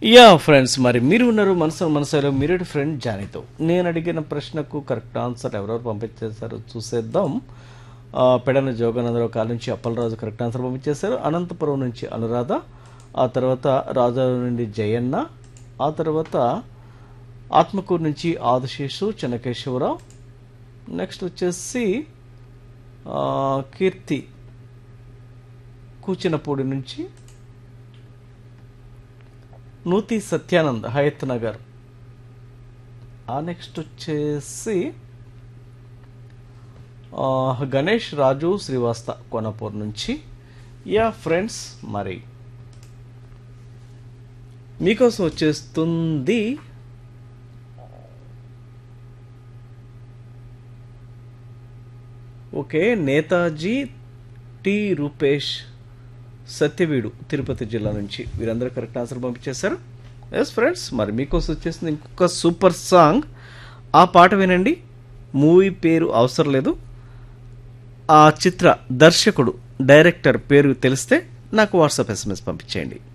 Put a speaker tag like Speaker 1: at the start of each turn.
Speaker 1: yeah friends మరి మీరు ఉన్నారు మనసు మనసులో మీరేటి ఫ్రెండ్ జానీతో నేను అడిగిన ప్రశ్నకు కరెక్ట్ ఆన్సర్ ఎవరెవరు పంపించేశారో చూసేద్దాం ఆ, పెడన జోగానందరావు కాల నుంచి అప్పలరాజు కరెక్ట్ ఆన్సర్ పంపించేశారు అనంతపురం నుంచి అనురాధ ఆ తర్వాత రాజారావు నుండి జయన్న ఆ తర్వాత ఆత్మకూరు నుంచి ఆదిశేషు చెన్నకేశవరావు నెక్స్ట్ వచ్చేసి ఆ, కీర్తి కూచినపూడి నుంచి నూతి సత్యానంద్ హయత్ నగర్ ఆ నెక్స్ట్ వచ్చేసి ఆ, గణేష్ రాజు శ్రీవాస్త కోనపూర్ నుంచి యా ఫ్రెండ్స్ మరి మీకోసం వచ్చేస్తుంది ఓకే నేతాజీ టి రూపేష్ సత్యవీడు తిరుపతి జిల్లా నుంచి వీరందరూ కరెక్ట్ ఆన్సర్ పంపించేశారు ఎస్ ఫ్రెండ్స్ మరి మీకోసం వచ్చేసింది ఇంకొక సూపర్ సాంగ్ ఆ పాట వినండి మూవీ పేరు అవసరం లేదు ఆ చిత్ర దర్శకుడు డైరెక్టర్ పేరు తెలిస్తే నాకు వాట్సాప్ ఎస్ఎంఎస్ పంపించేయండి